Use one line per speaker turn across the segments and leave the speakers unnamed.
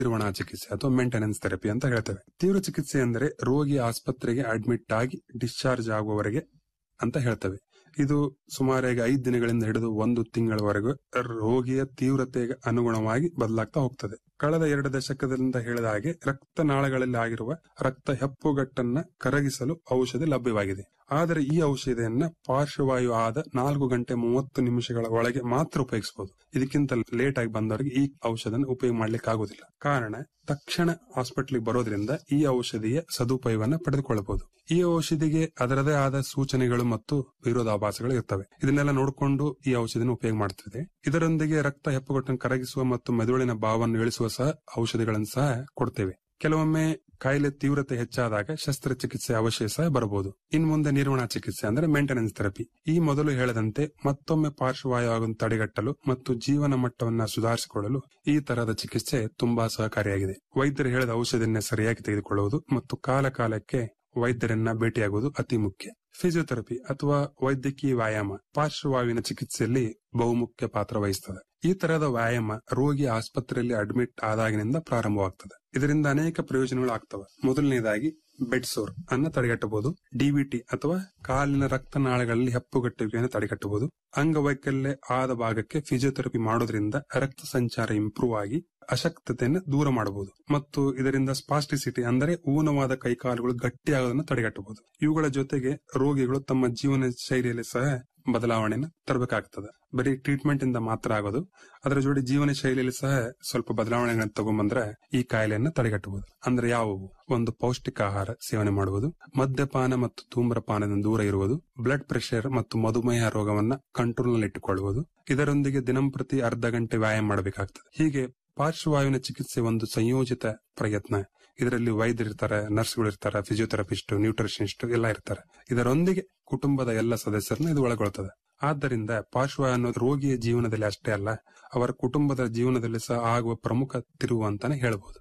ನಿರ್ವಹಣಾ ಚಿಕಿತ್ಸೆ ಅಥವಾ ಮೇಂಟೆನೆನ್ಸ್ ಥೆರಪಿ ಅಂತ ಹೇಳ್ತೇವೆ ತೀವ್ರ ಚಿಕಿತ್ಸೆ ಅಂದರೆ ರೋಗಿ ಆಸ್ಪತ್ರೆಗೆ ಅಡ್ಮಿಟ್ ಆಗಿ ಡಿಸ್ಚಾರ್ಜ್ ಆಗುವವರೆಗೆ ಅಂತ ಹೇಳ್ತೇವೆ ಇದು ಸುಮಾರಾಗಿ ಐದು ದಿನಗಳಿಂದ ಹಿಡಿದು ಒಂದು ತಿಂಗಳವರೆಗೂ ರೋಗಿಯ ತೀವ್ರತೆಗೆ ಅನುಗುಣವಾಗಿ ಬದಲಾಗ್ತಾ ಹೋಗ್ತದೆ ಕಳೆದ ಎರಡು ದಶಕದಿಂದ ಹೇಳಿದ ಹಾಗೆ ರಕ್ತನಾಳಗಳಲ್ಲಿ ಆಗಿರುವ ರಕ್ತ ಹೆಪ್ಪುಗಟ್ಟನ್ನ ಕರಗಿಸಲು ಔಷಧಿ ಲಭ್ಯವಾಗಿದೆ ಆದರೆ ಈ ಔಷಧಿಯನ್ನ ಪಾರ್ಶ್ವವಾಯು ಆದ ನಾಲ್ಕು ಗಂಟೆ ಮೂವತ್ತು ನಿಮಿಷಗಳ ಒಳಗೆ ಮಾತ್ರ ಉಪಯೋಗಿಸಬಹುದು ಇದಕ್ಕಿಂತ ಲೇಟ್ ಆಗಿ ಬಂದವರಿಗೆ ಈ ಔಷಧನ ಉಪಯೋಗ ಮಾಡ್ಲಿಕ್ಕೆ ಆಗುದಿಲ್ಲ ಕಾರಣ ತಕ್ಷಣ ಹಾಸ್ಪಿಟ್ಲಿಗೆ ಬರೋದ್ರಿಂದ ಈ ಔಷಧಿಯ ಸದುಪಯೋಗವನ್ನ ಪಡೆದುಕೊಳ್ಳಬಹುದು ಈ ಔಷಧಿಗೆ ಅದರದೇ ಆದ ಸೂಚನೆಗಳು ಮತ್ತು ವಿರೋಧಾಭಾಸಗಳು ಇರ್ತವೆ ಇದನ್ನೆಲ್ಲ ನೋಡಿಕೊಂಡು ಈ ಔಷಧಿನ ಉಪಯೋಗ ಮಾಡ್ತಿದೆ ಇದರೊಂದಿಗೆ ರಕ್ತ ಹೆಪ್ಪುಗಟ್ಟನ್ನು ಕರಗಿಸುವ ಮತ್ತು ಮೆದುಳಿನ ಭಾವವನ್ನು ಇಳಿಸುವ ಸಹ ಔಷಧಿಗಳನ್ನು ಸಹ ಕೊಡ್ತೇವೆ ಕೆಲವೊಮ್ಮೆ ಕಾಯಿಲೆ ತೀವ್ರತೆ ಹೆಚ್ಚಾದಾಗ ಶಸ್ತ್ರಚಿಕಿತ್ಸೆ ಅವಶ್ಯ ಸಹ ಬರಬಹುದು ಇನ್ ಮುಂದೆ ನಿರ್ವಹಣಾ ಚಿಕಿತ್ಸೆ ಅಂದ್ರೆ ಮೇಂಟೆನೆನ್ಸ್ ಥೆರಪಿ ಈ ಮೊದಲು ಹೇಳದಂತೆ ಮತ್ತೊಮ್ಮೆ ಪಾರ್ಶ್ವವಾಯು ಆಗುವ ತಡೆಗಟ್ಟಲು ಮತ್ತು ಜೀವನ ಮಟ್ಟವನ್ನ ಸುಧಾರಿಸಿಕೊಳ್ಳಲು ಈ ತರಹದ ಚಿಕಿತ್ಸೆ ತುಂಬಾ ಸಹಕಾರಿಯಾಗಿದೆ ವೈದ್ಯರು ಹೇಳಿದ ಔಷಧಿಯನ್ನ ಸರಿಯಾಗಿ ತೆಗೆದುಕೊಳ್ಳುವುದು ಮತ್ತು ಕಾಲ ಕಾಲಕ್ಕೆ ವೈದ್ಯರನ್ನ ಭೇಟಿಯಾಗುವುದು ಅತಿ ಮುಖ್ಯ ಫಿಸಿಯೋಥೆರಪಿ ಅಥವಾ ವೈದ್ಯಕೀಯ ವ್ಯಾಯಾಮ ಪಾರ್ಶ್ವವಾಯುವಿನ ಚಿಕಿತ್ಸೆಯಲ್ಲಿ ಬಹುಮುಖ್ಯ ಪಾತ್ರ ವಹಿಸುತ್ತದೆ ಈ ತರಹದ ವ್ಯಾಯಾಮ ರೋಗಿ ಆಸ್ಪತ್ರೆಯಲ್ಲಿ ಅಡ್ಮಿಟ್ ಆದಾಗಿನಿಂದ ಪ್ರಾರಂಭವಾಗ್ತದೆ ಇದರಿಂದ ಅನೇಕ ಪ್ರಯೋಜನಗಳು ಆಗ್ತವೆ ಮೊದಲನೇದಾಗಿ ಬೆಡ್ ಸೋರ್ ಅನ್ನ ತಡೆಗಟ್ಟಬಹುದು ಡಿಬಿಟಿ ಅಥವಾ ಕಾಲಿನ ರಕ್ತನಾಳಗಳಲ್ಲಿ ಹೆಪ್ಪುಗಟ್ಟುವಿಕೆಯನ್ನು ತಡೆಗಟ್ಟಬಹುದು ಅಂಗವೈಕಲ್ಯ ಆದ ಭಾಗಕ್ಕೆ ಫಿಸಿಯೋಥೆರಪಿ ಮಾಡೋದ್ರಿಂದ ರಕ್ತ ಸಂಚಾರ ಇಂಪ್ರೂವ್ ಆಗಿ ಅಶಕ್ತತೆಯನ್ನು ದೂರ ಮಾಡಬಹುದು ಮತ್ತು ಇದರಿಂದ ಸ್ಪಾಸ್ಟಿಸಿಟಿ ಅಂದರೆ ಊನವಾದ ಕೈಕಾಲುಗಳು ಗಟ್ಟಿಯಾಗೋದನ್ನು ತಡೆಗಟ್ಟಬಹುದು ಇವುಗಳ ಜೊತೆಗೆ ರೋಗಿಗಳು ತಮ್ಮ ಜೀವನ ಶೈಲಿಯಲ್ಲಿ ಸಹ ಬದಲಾವಣೆಯನ್ನು ತರಬೇಕಾಗ್ತದೆ ಬರೀ ಟ್ರೀಟ್ಮೆಂಟ್ ಇಂದ ಮಾತ್ರ ಆಗೋದು ಅದರ ಜೋಡಿ ಜೀವನ ಶೈಲಿಯಲ್ಲಿ ಸಹ ಸ್ವಲ್ಪ ಬದಲಾವಣೆಗಳನ್ನು ತಗೊಂಡ್ಬಂದ್ರೆ ಈ ಕಾಯಿಲೆಯನ್ನ ತಡೆಗಟ್ಟಬಹುದು ಅಂದ್ರೆ ಯಾವುವು ಒಂದು ಪೌಷ್ಟಿಕ ಆಹಾರ ಸೇವನೆ ಮಾಡುವುದು ಮದ್ಯಪಾನ ಮತ್ತು ಧೂಮ್ರಪಾನದಿಂದ ದೂರ ಇರುವುದು ಬ್ಲಡ್ ಪ್ರೆಷರ್ ಮತ್ತು ಮಧುಮೇಹ ರೋಗವನ್ನ ಕಂಟ್ರೋಲ್ ನಲ್ಲಿ ಇಟ್ಟುಕೊಳ್ಳುವುದು ಇದರೊಂದಿಗೆ ದಿನಂಪ್ರತಿ ಅರ್ಧ ಗಂಟೆ ವ್ಯಾಯಾಮ ಮಾಡಬೇಕಾಗ್ತದೆ ಹೀಗೆ ಪಾರ್ಶ್ವವಾಯುವಿನ ಚಿಕಿತ್ಸೆ ಒಂದು ಸಂಯೋಜಿತ ಪ್ರಯತ್ನ ಇದರಲ್ಲಿ ವೈದ್ಯರಿರ್ತಾರೆ ನರ್ಸ್ಗಳು ಇರ್ತಾರೆ ಫಿಸಿಯೋಥೆರಪಿಸ್ಟ್ ನ್ಯೂಟ್ರಿಷನಿಸ್ಟ್ ಎಲ್ಲ ಇರ್ತಾರೆ ಇದರೊಂದಿಗೆ ಕುಟುಂಬದ ಎಲ್ಲ ಸದಸ್ಯರನ್ನ ಇದು ಒಳಗೊಳ್ತದೆ ಆದ್ದರಿಂದ ಪಾರ್ಶ್ವವಾಯು ಅನ್ನೋದು ರೋಗಿಯ ಜೀವನದಲ್ಲಿ ಅಷ್ಟೇ ಅಲ್ಲ ಅವರ ಕುಟುಂಬದ ಜೀವನದಲ್ಲಿ ಸಹ ಆಗುವ ಪ್ರಮುಖ ತಿರುವು ಅಂತಾನೆ ಹೇಳಬಹುದು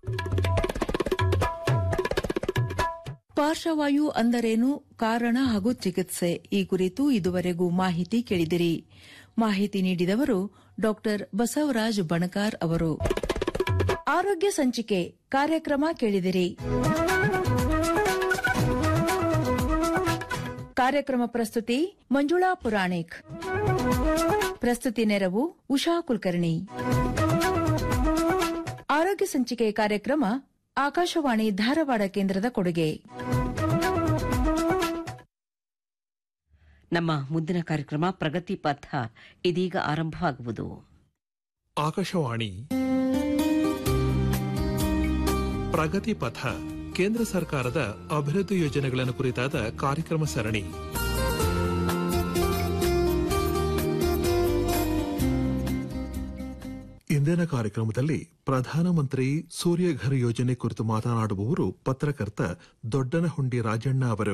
ಪಾರ್ಶ್ವವಾಯು ಅಂದರೇನು ಕಾರಣ ಹಾಗೂ ಚಿಕಿತ್ಸೆ ಈ ಕುರಿತು ಇದುವರೆಗೂ ಮಾಹಿತಿ ಕೇಳಿದಿರಿ ಮಾಹಿತಿ ನೀಡಿದವರು ಡಾಕ್ಟರ್ ಬಸವರಾಜ್ ಬಣಕಾರ್ ಅವರು ಆರೋಗ್ಯ ಸಂಚಿಕೆ ಕಾರ್ಯಕ್ರಮ ಕೇಳಿದಿರಿ ಕಾರ್ಯಕ್ರಮ ಪ್ರಸ್ತುತಿ ಮಂಜುಳಾ ಪುರಾಣಿಕ್ ಪ್ರಸ್ತುತಿ ನೆರವು ಉಷಾ ಕುಲಕರ್ಣಿ ಆರೋಗ್ಯ ಸಂಚಿಕೆ ಕಾರ್ಯಕ್ರಮ ಆಕಾಶವಾಣಿ ಧಾರವಾಡ ಕೇಂದ್ರದ ಕೊಡುಗೆ
ನಮ್ಮ ಮುಂದಿನ ಕಾರ್ಯಕ್ರಮ ಪ್ರಗತಿ ಪಥ ಇದೀಗ ಆರಂಭವಾಗುವುದು
ಆಕಾಶವಾಣಿ ಪ್ರಗತಿ ಪಥ ಕೇಂದ್ರ ಸರ್ಕಾರದ ಅಭಿವೃದ್ಧಿ ಯೋಜನೆಗಳನ್ನು ಕುರಿತಾದ ಕಾರ್ಯಕ್ರಮ ಸರಣಿ ಇಂದಿನ ಕಾರ್ಯಕ್ರಮದಲ್ಲಿ ಪ್ರಧಾನಮಂತ್ರಿ ಸೂರ್ಯಘರ್ ಯೋಜನೆ ಕುರಿತು ಮಾತನಾಡುವವರು ಪತ್ರಕರ್ತ ದೊಡ್ಡನಹುಂಡಿ ರಾಜಣ್ಣ ಅವರು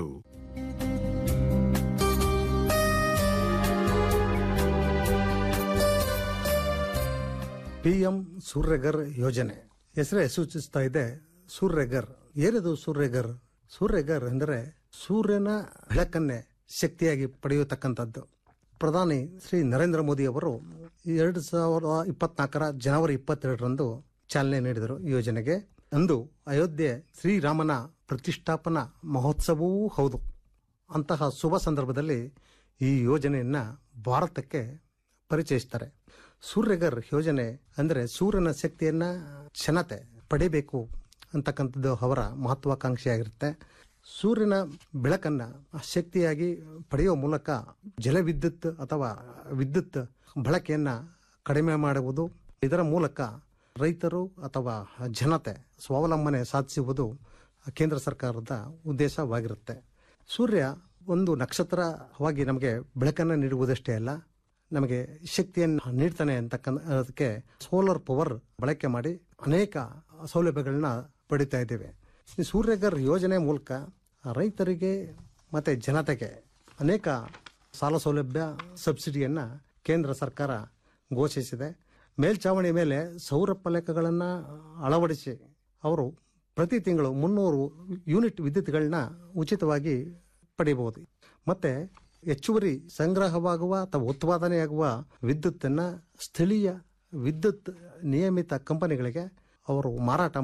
ಪಿಎಂ ಸೂರ್ಯಗರ್ ಯೋಜನೆ ಹೆಸರೇ ಸೂಚಿಸ್ತಾ ಇದೆ ಸೂರ್ಯಗರ್ ಏನಿದು ಸೂರ್ಯಗರ್ ಸೂರ್ಯಗರ್ ಎಂದರೆ ಸೂರ್ಯನ ಬೆಳಕನ್ನೇ ಶಕ್ತಿಯಾಗಿ ಪಡೆಯತಕ್ಕಂಥದ್ದು ಪ್ರಧಾನಿ ಶ್ರೀ ನರೇಂದ್ರ ಮೋದಿ ಅವರು ಎರಡು ಸಾವಿರದ ಇಪ್ಪತ್ನಾಲ್ಕರ ಜನವರಿ ಇಪ್ಪತ್ತೆರಡರಂದು ಚಾಲನೆ ನೀಡಿದರು ಈ ಯೋಜನೆಗೆ ಅಂದು ಅಯೋಧ್ಯೆ ಶ್ರೀರಾಮನ ಪ್ರತಿಷ್ಠಾಪನಾ ಮಹೋತ್ಸವವೂ ಹೌದು ಅಂತಹ ಶುಭ ಸಂದರ್ಭದಲ್ಲಿ ಈ ಯೋಜನೆಯನ್ನ ಭಾರತಕ್ಕೆ ಪರಿಚಯಿಸ್ತಾರೆ ಸೂರ್ಯಗರ್ ಯೋಜನೆ ಅಂದರೆ ಸೂರ್ಯನ ಶಕ್ತಿಯನ್ನ ಕ್ಷಣತೆ ಪಡಿಬೇಕು ಅಂತಕ್ಕಂಥದ್ದು ಅವರ ಮಹತ್ವಾಕಾಂಕ್ಷೆಯಾಗಿರುತ್ತೆ ಸೂರ್ಯನ ಬೆಳಕನ್ನ ಶಕ್ತಿಯಾಗಿ ಪಡೆಯುವ ಮೂಲಕ ಜಲವಿದ್ಯುತ್ ಅಥವಾ ವಿದ್ಯುತ್ ಬಳಕೆಯನ್ನ ಕಡಿಮೆ ಮಾಡುವುದು ಇದರ ಮೂಲಕ ರೈತರು ಅಥವಾ ಜನತೆ ಸ್ವಾವಲಂಬನೆ ಸಾಧಿಸುವುದು ಕೇಂದ್ರ ಸರ್ಕಾರದ ಉದ್ದೇಶವಾಗಿರುತ್ತೆ ಸೂರ್ಯ ಒಂದು ನಕ್ಷತ್ರವಾಗಿ ನಮಗೆ ಬೆಳಕನ್ನು ನೀಡುವುದಷ್ಟೇ ಅಲ್ಲ ನಮಗೆ ಶಕ್ತಿಯನ್ನು ನೀಡ್ತಾನೆ ಅಂತಕ್ಕಂಥ ಅದಕ್ಕೆ ಸೋಲಾರ್ ಪವರ್ ಬಳಕೆ ಮಾಡಿ ಅನೇಕ ಸೌಲಭ್ಯಗಳನ್ನ ಪಡಿತಾ ಇದ್ದೇವೆ ಈ ಸೂರ್ಯಗರ್ ಯೋಜನೆ ಮೂಲಕ ರೈತರಿಗೆ ಮತ್ತೆ ಜನತೆಗೆ ಅನೇಕ ಸಾಲ ಸೌಲಭ್ಯ ಸಬ್ಸಿಡಿಯನ್ನ ಕೇಂದ್ರ ಸರ್ಕಾರ ಘೋಷಿಸಿದೆ ಮೇಲ್ಚಾವಣಿ ಮೇಲೆ ಸೌರ ಫಲಕಗಳನ್ನು ಅಳವಡಿಸಿ ಅವರು ಪ್ರತಿ ತಿಂಗಳು ಮುನ್ನೂರು ಯೂನಿಟ್ ವಿದ್ಯುತ್ಗಳನ್ನ ಉಚಿತವಾಗಿ ಪಡೆಯಬಹುದು ಮತ್ತೆ ಹೆಚ್ಚುವರಿ ಸಂಗ್ರಹವಾಗುವ ಅಥವಾ ಉತ್ಪಾದನೆಯಾಗುವ ವಿದ್ಯುತ್ತನ್ನ ಸ್ಥಳೀಯ ವಿದ್ಯುತ್ ನಿಯಮಿತ ಕಂಪನಿಗಳಿಗೆ ಅವರು ಮಾರಾಟ